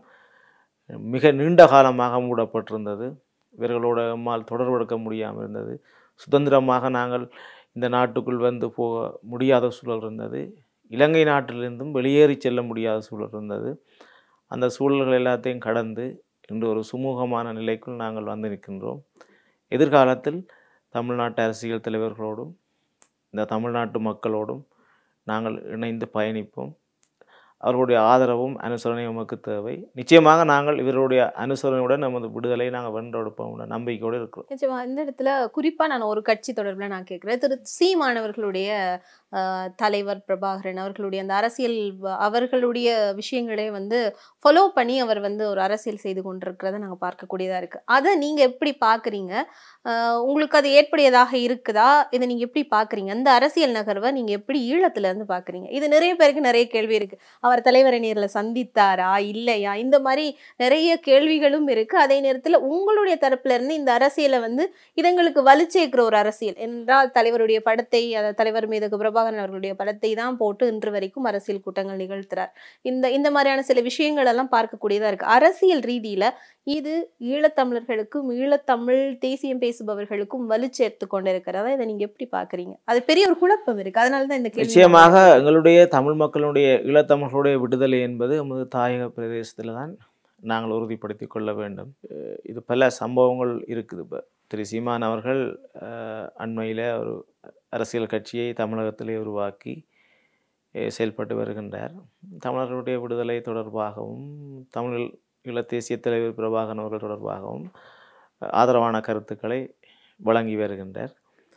Speaker 2: மிக நீண்ட காலமாக மூடப்பட்டிருந்தது இவர்களோட நம்மால் தொடர்பெடுக்க முடியாமல் இருந்தது சுதந்திரமாக நாங்கள் இந்த நாட்டுக்குள் வந்து போக முடியாத சூழல் இருந்தது இலங்கை நாட்டிலிருந்தும் வெளியேறி செல்ல முடியாத சூழல் இருந்தது அந்த சூழல்கள் எல்லாத்தையும் கடந்து இன்று ஒரு சுமூகமான நிலைக்குள் நாங்கள் வந்து நிற்கின்றோம் எதிர்காலத்தில் தமிழ்நாட்டு அரசியல் தலைவர்களோடும் இந்த தமிழ்நாட்டு மக்களோடும் நாங்கள் இணைந்து பயணிப்போம் அவர்களுடைய ஆதரவும் அனுசரணையும் நமக்கு தேவை நிச்சயமாக நாங்கள் இவருடைய அனுசரணையுடன் நமது விடுதலை நாங்கள் வென்றெடுப்போம் நம்பிக்கையோடு இருக்கிறோம்
Speaker 1: நிச்சயமா இந்த இடத்துல குறிப்பா நான் ஒரு கட்சி தொடர்பில் நான் கேட்கிறேன் திரு சீமானவர்களுடைய ஆஹ், தலைவர் பிரபாகரன் அவர்களுடைய அந்த அரசியல் வ- அவர்களுடைய விஷயங்களை வந்து ஃபாலோ பண்ணி அவர் வந்து ஒரு அரசியல் செய்து கொண்டிருக்கிறத நாங்கள் பார்க்கக்கூடியதா இருக்கு அதை நீங்க எப்படி பாக்குறீங்க ஆஹ், உங்களுக்கு அது ஏற்புடையதாக இருக்குதா இதை நீங்க எப்படி பாக்குறீங்க அந்த அரசியல் நகர்வை நீங்க எப்படி ஈழத்துல இருந்து பாக்குறீங்க இது நிறைய பேருக்கு நிறைய கேள்வி இருக்கு அவர் தலைவரை நேரில் சந்தித்தாரா இல்லையா இந்த மாதிரி நிறைய கேள்விகளும் இருக்கு அதே நேரத்தில் உங்களுடைய தரப்புல இருந்து இந்த அரசியலை வந்து இதங்களுக்கு வலுச்சேர்க்கிற ஒரு அரசியல் என்றால் தலைவருடைய படத்தை அதாவது தலைவர் மீது பிரபாகரன் அவர்களுடைய படத்தை தான் போட்டு இன்று வரைக்கும் அரசியல் கூட்டங்கள் நிகழ்த்துறார் இந்த இந்த மாதிரியான சில விஷயங்கள் எல்லாம் பார்க்கக்கூடியதா இருக்கு அரசியல் ரீதியில இது ஈழத்தமிழர்களுக்கும் ஈழத்தமிழ் தேசியம் பேசுபவர்களுக்கும் வலு சேர்த்து கொண்டிருக்கிறதா இதை நீங்க எப்படி பாக்குறீங்க அது பெரிய ஒரு குழப்பம் இருக்கு அதனால தான் இந்த கேள்வி
Speaker 2: நிச்சயமாக எங்களுடைய தமிழ் மக்களுடைய ஈழத்தமிழர்களுடைய விடுதலை என்பது நமது தாயக பிரதேசத்தில் தான் நாங்கள் உறுதிப்படுத்திக் கொள்ள வேண்டும் அஹ் இது பல சம்பவங்கள் இருக்குது இப்போ திரு சீமான் அவர்கள் அஹ், அண்மையில ஒரு அரசியல் கட்சியை தமிழகத்திலே உருவாக்கி அஹ், செயல்பட்டு வருகின்றார் தமிழர்களுடைய விடுதலை தொடர்பாகவும் தமிழ் ஈழ தேசிய தலைவர் பிரபாகரன் அவர்கள் தொடர்பாகவும் அஹ், ஆதரவான கருத்துக்களை வழங்கி வருகின்றார்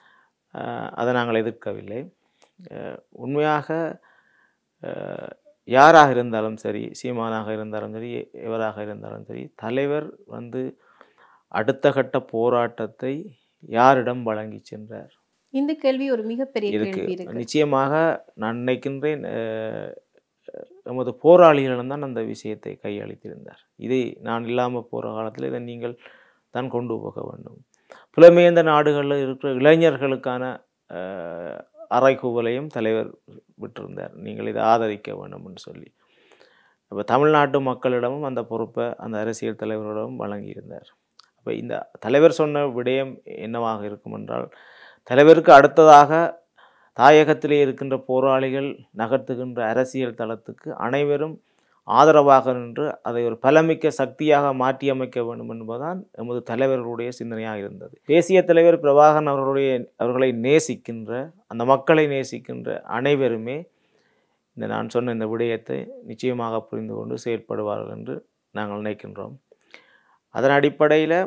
Speaker 2: அஹ், அதை நாங்கள் எதிர்க்கவில்லை அஹ், உண்மையாக அஹ், யாராக இருந்தாலும் சரி சீமானாக இருந்தாலும் சரி எவராக இருந்தாலும் சரி தலைவர் வந்து அடுத்த கட்ட போராட்டத்தை யாரிடம் வழங்கி சென்றார்
Speaker 1: இந்த கேள்வி ஒரு மிகப்பெரிய
Speaker 2: இருக்கு
Speaker 1: கேள்வி இருக்கு
Speaker 2: நிச்சயமாக நான் நினைக்கின்றேன் அஹ், நமது போராளிகளிடம் தான் அந்த விஷயத்தை கையளித்திருந்தார் இதை நான் இல்லாமல் போகிற காலத்தில் இதை நீங்கள் தான் கொண்டு போக வேண்டும் புலமையந்த நாடுகளில் இருக்கிற இளைஞர்களுக்கான அஹ், அறைகூவலையும் தலைவர் விட்டிருந்தார் நீங்கள் இதை ஆதரிக்க வேண்டும் என்று சொல்லி அப்போ தமிழ்நாட்டு மக்களிடமும் அந்த பொறுப்பை அந்த அரசியல் தலைவரிடமும் வழங்கியிருந்தார் அப்போ இந்த தலைவர் சொன்ன விடயம் என்னவாக இருக்கும் என்றால் தலைவருக்கு அடுத்ததாக தாயகத்திலே இருக்கின்ற போராளிகள் நகர்த்துகின்ற அரசியல் தளத்துக்கு அனைவரும் ஆதரவாக நின்று அதை ஒரு பலமிக்க சக்தியாக மாற்றியமைக்க வேண்டும் என்பதுதான் எமது தலைவர்களுடைய சிந்தனையாக இருந்தது தேசிய தலைவர் பிரபாகரன் அவர்களுடைய அவர்களை நேசிக்கின்ற அந்த மக்களை நேசிக்கின்ற அனைவருமே இந்த நான் சொன்ன இந்த விடயத்தை நிச்சயமாக புரிந்து கொண்டு செயல்படுவார்கள் என்று நாங்கள் நினைக்கின்றோம் அதன் அடிப்படையில்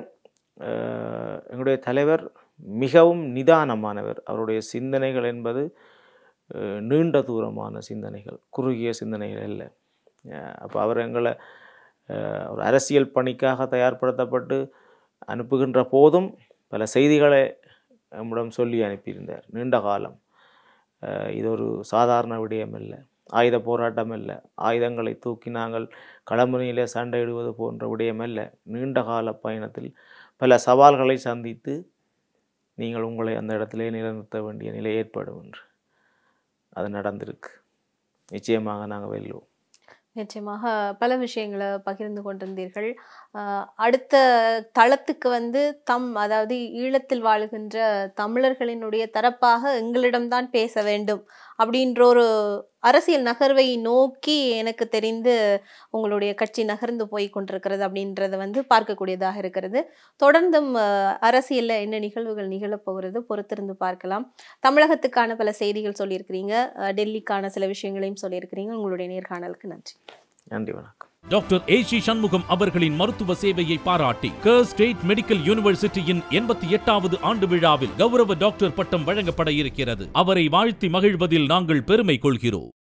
Speaker 2: எங்களுடைய தலைவர் மிகவும் நிதானமானவர் அவருடைய சிந்தனைகள் என்பது அஹ், நீண்ட தூரமான சிந்தனைகள் குறுகிய சிந்தனைகள் இல்லை அப்போ அவர் எங்களை அஹ், ஒரு அரசியல் பணிக்காக தயார்படுத்தப்பட்டு அனுப்புகின்ற போதும் பல செய்திகளை நம்மிடம் சொல்லி அனுப்பியிருந்தார் நீண்ட காலம் அஹ், இது ஒரு சாதாரண விடயம் இல்லை ஆயுத போராட்டம் இல்லை ஆயுதங்களை தூக்கி நாங்கள் களமுனையிலே சண்டையிடுவது போன்ற விடயம் அல்ல நீண்ட கால பயணத்தில் பல சவால்களை சந்தித்து நீங்கள் உங்களை அந்த இடத்திலே நிலைநிறுத்த வேண்டிய நிலை ஏற்படும் என்று அது நடந்திருக்கு நிச்சயமாக நாங்கள் வெல்லுவோம்
Speaker 1: நிச்சயமாக பல விஷயங்களை பகிர்ந்து கொண்டிருந்தீர்கள் ஆஹ் அடுத்த தளத்துக்கு வந்து தம் அதாவது ஈழத்தில் வாழுகின்ற தமிழர்களினுடைய தரப்பாக எங்களிடம்தான் பேச வேண்டும் அப்படின்ற ஒரு அரசியல் நகர்வை நோக்கி எனக்கு தெரிந்து உங்களுடைய கட்சி நகர்ந்து போய் கொண்டிருக்கிறது அப்படின்றத வந்து பார்க்கக்கூடியதாக இருக்கிறது தொடர்ந்தும் ஆஹ் அரசியல்ல என்ன நிகழ்வுகள் நிகழப்போகிறது பொறுத்திருந்து பார்க்கலாம் தமிழகத்துக்கான பல செய்திகள் சொல்லியிருக்கிறீங்க ஆஹ் டெல்லிக்கான சில விஷயங்களையும் சொல்லியிருக்கிறீங்க உங்களுடைய நேர்காணலுக்கு நன்றி
Speaker 2: நன்றி வணக்கம்
Speaker 3: டாக்டர் ஏசி சண்முகம் அவர்களின் மருத்துவ சேவையை பாராட்டி கர் ஸ்டேட் மெடிக்கல் யூனிவர்சிட்டியின் எண்பத்தி எட்டாவது ஆண்டு விழாவில் கௌரவ டாக்டர் பட்டம் வழங்கப்பட இருக்கிறது அவரை வாழ்த்தி மகிழ்வதில் நாங்கள் பெருமை கொள்கிறோம்